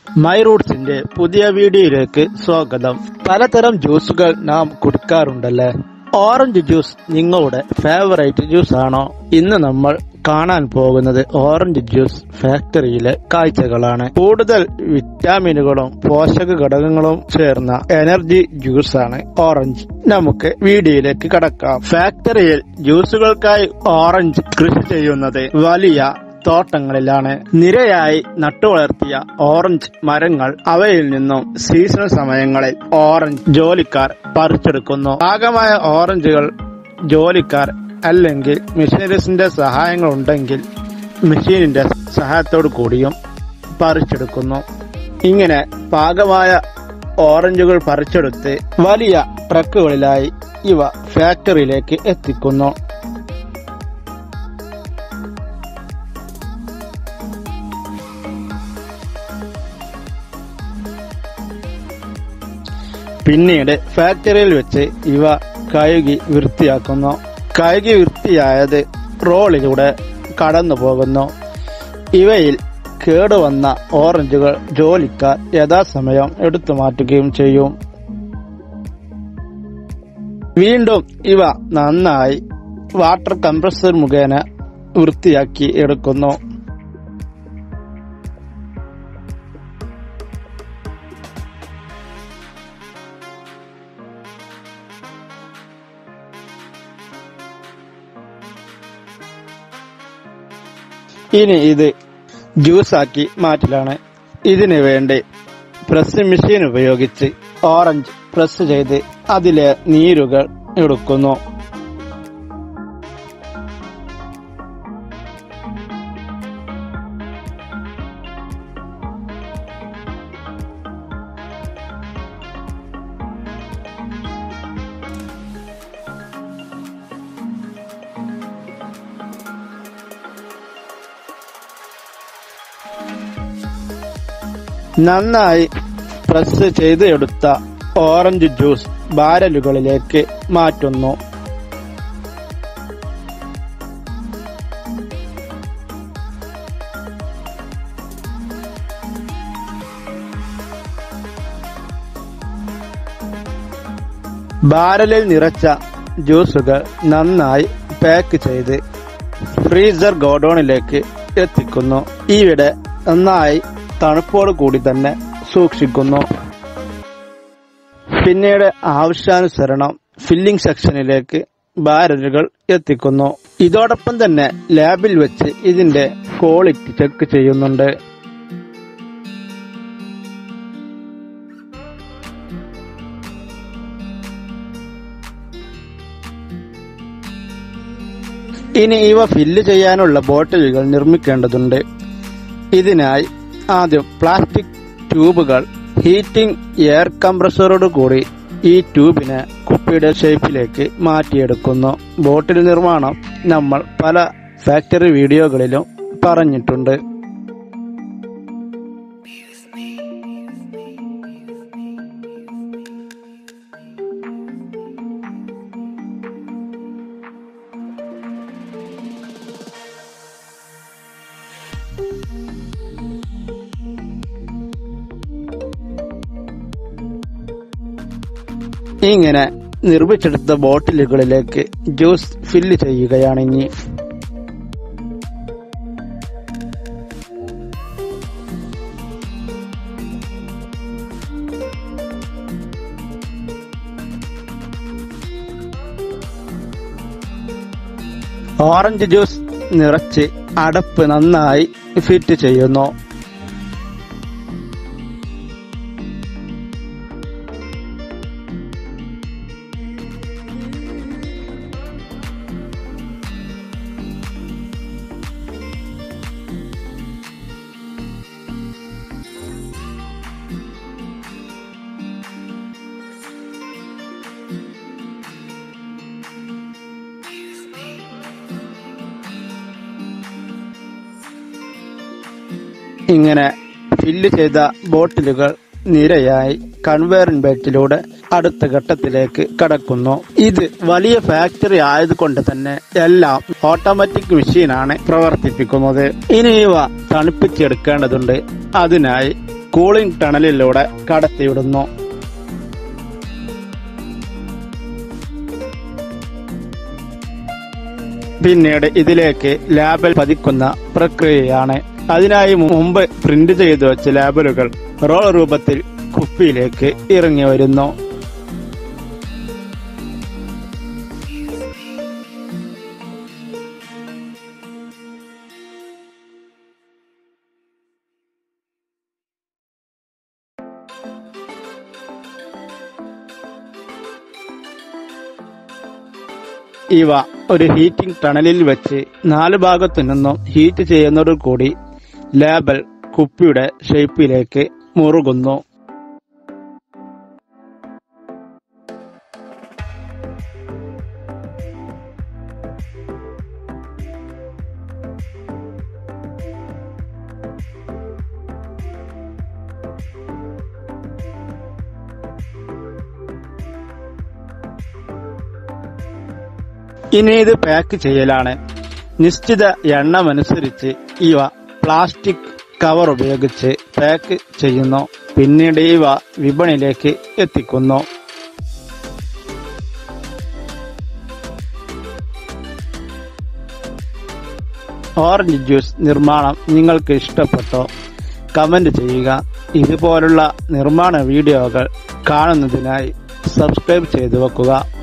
my റൂട്ട്സിന്റെ പുതിയ വീഡിയോയിലേക്ക് സ്വാഗതം പലതരം ജ്യൂസുകൾ നാം കുടിക്കാറുണ്ടല്ലേ ഓറഞ്ച് ജ്യൂസ് നിങ്ങളുടെ ഫേവറേറ്റ് ജ്യൂസ് ആണോ ഇന്ന് നമ്മൾ കാണാൻ പോകുന്നത് ഓറഞ്ച് ജ്യൂസ് ഫാക്ടറിയിലെ കാഴ്ചകളാണ് കൂടുതൽ വിറ്റാമിനുകളും പോഷക ഘടകങ്ങളും ചേർന്ന എനർജി ജ്യൂസ് ആണ് ഓറഞ്ച് നമുക്ക് വീഡിയോയിലേക്ക് കടക്കാം ഫാക്ടറിയിൽ ജ്യൂസുകൾക്കായി ഓറഞ്ച് കൃഷി ചെയ്യുന്നത് വലിയ തോട്ടങ്ങളിലാണ് നിരയായി നട്ടുവളർത്തിയ ഓറഞ്ച് മരങ്ങൾ അവയിൽ നിന്നും സീസൺ സമയങ്ങളിൽ ഓറഞ്ച് ജോലിക്കാർ പറിച്ചെടുക്കുന്നു പാകമായ ഓറഞ്ചുകൾ ജോലിക്കാർ അല്ലെങ്കിൽ മെഷീനറീസിന്റെ സഹായങ്ങൾ ഉണ്ടെങ്കിൽ മെഷീനിന്റെ സഹായത്തോടു കൂടിയും പറിച്ചെടുക്കുന്നു ഇങ്ങനെ പാകമായ ഓറഞ്ചുകൾ പറിച്ചെടുത്ത് വലിയ ട്രക്കുകളിലായി ഇവ ഫാക്ടറിയിലേക്ക് എത്തിക്കുന്നു പിന്നീട് ഫാക്ടറിയിൽ വെച്ച് ഇവ കഴുകി വൃത്തിയാക്കുന്നു കഴുകി വൃത്തിയായത് റോളിലൂടെ കടന്നു പോകുന്നു ഇവയിൽ കേടുവന്ന ഓറഞ്ചുകൾ ജോലിക്കാർ യഥാസമയം എടുത്തു മാറ്റുകയും ചെയ്യും വീണ്ടും ഇവ നന്നായി വാട്ടർ കംപ്രസർ മുഖേന വൃത്തിയാക്കി എടുക്കുന്നു ഇനി ഇത് ജ്യൂസാക്കി മാറ്റലാണ് ഇതിനു വേണ്ടി പ്രസ് മെഷീൻ ഉപയോഗിച്ച് ഓറഞ്ച് പ്രസ് ചെയ്ത് അതിലെ നീരുകൾ എടുക്കുന്നു നന്നായി പ്രസ് ചെയ്ത് എടുത്ത ഓറഞ്ച് ജ്യൂസ് ബാരലുകളിലേക്ക് മാറ്റുന്നു ബാരലിൽ നിറച്ച ജ്യൂസുകൾ നന്നായി പാക്ക് ചെയ്ത് ഫ്രീസർ ഗോഡൌണിലേക്ക് എത്തിക്കുന്നു ഇവിടെ നന്നായി തണുപ്പോട് കൂടി തന്നെ സൂക്ഷിക്കുന്നു പിന്നീട് ആവശ്യാനുസരണം ഫില്ലിംഗ് സെക്ഷനിലേക്ക് ബാരലുകൾ എത്തിക്കുന്നു ഇതോടൊപ്പം തന്നെ ലാബിൽ വെച്ച് ഇതിന്റെ ക്വാളിറ്റി ചെക്ക് ചെയ്യുന്നുണ്ട് ഇനി ഇവ ഫില്ല് ചെയ്യാനുള്ള ബോട്ടിലുകൾ നിർമ്മിക്കേണ്ടതുണ്ട് ഇതിനായി ആദ്യം പ്ലാസ്റ്റിക് ട്യൂബുകൾ ഹീറ്റിംഗ് എയർ കംപ്രസറോട് കൂടി ഈ ട്യൂബിനെ കുപ്പിയുടെ ഷേപ്പിലേക്ക് മാറ്റിയെടുക്കുന്നു ബോട്ടിൽ നിർമ്മാണം നമ്മൾ പല ഫാക്ടറി വീഡിയോകളിലും പറഞ്ഞിട്ടുണ്ട് ഇങ്ങനെ നിർമ്മിച്ചെടുത്ത ബോട്ടിലുകളിലേക്ക് ജ്യൂസ് ഫില്ല് ചെയ്യുകയാണ് ഇനി ഓറഞ്ച് ജ്യൂസ് നിറച്ച് അടപ്പ് നന്നായി ഫിറ്റ് ചെയ്യുന്നു ഇങ്ങനെ ഫില്ല് ചെയ്ത ബോട്ടിലുകൾ നിരയായി കൺവെയറിംഗ് ബെൽറ്റിലൂടെ അടുത്ത ഘട്ടത്തിലേക്ക് കടക്കുന്നു ഇത് വലിയ ഫാക്ടറി ആയതുകൊണ്ട് തന്നെ എല്ലാം ഓട്ടോമാറ്റിക് മെഷീനാണ് പ്രവർത്തിപ്പിക്കുന്നത് ഇനി ഇവ തണുപ്പിച്ചെടുക്കേണ്ടതുണ്ട് അതിനായി കൂളിംഗ് ടണലിലൂടെ കടത്തിവിടുന്നു പിന്നീട് ഇതിലേക്ക് ലാബൽ പതിക്കുന്ന പ്രക്രിയയാണ് അതിനായി മുമ്പ് പ്രിന്റ് ചെയ്തു വെച്ച ലാബലുകൾ റോൾ രൂപത്തിൽ കുപ്പിയിലേക്ക് ഇറങ്ങി വരുന്നു ഇവ ഒരു ഹീറ്റിംഗ് ടണലിൽ വെച്ച് നാല് ഭാഗത്തു നിന്നും ഹീറ്റ് ചെയ്യുന്നതോടു കൂടി ലേബൽ കുപ്പിയുടെ ഷേപ്പിലേക്ക് മുറുകുന്നു ഇനി ഇത് പാക്ക് ചെയ്യലാണ് നിശ്ചിത എണ്ണമനുസരിച്ച് ഇവ പ്ലാസ്റ്റിക് കവർ ഉപയോഗിച്ച് പാക്ക് ചെയ്യുന്നു പിന്നീട് ഇവ വിപണിയിലേക്ക് എത്തിക്കുന്നു ഓറഞ്ച് ജ്യൂസ് നിർമ്മാണം നിങ്ങൾക്ക് ഇഷ്ടപ്പെട്ടോ കമന്റ് ചെയ്യുക ഇതുപോലുള്ള നിർമ്മാണ വീഡിയോകൾ കാണുന്നതിനായി സബ്സ്ക്രൈബ് ചെയ്തു വെക്കുക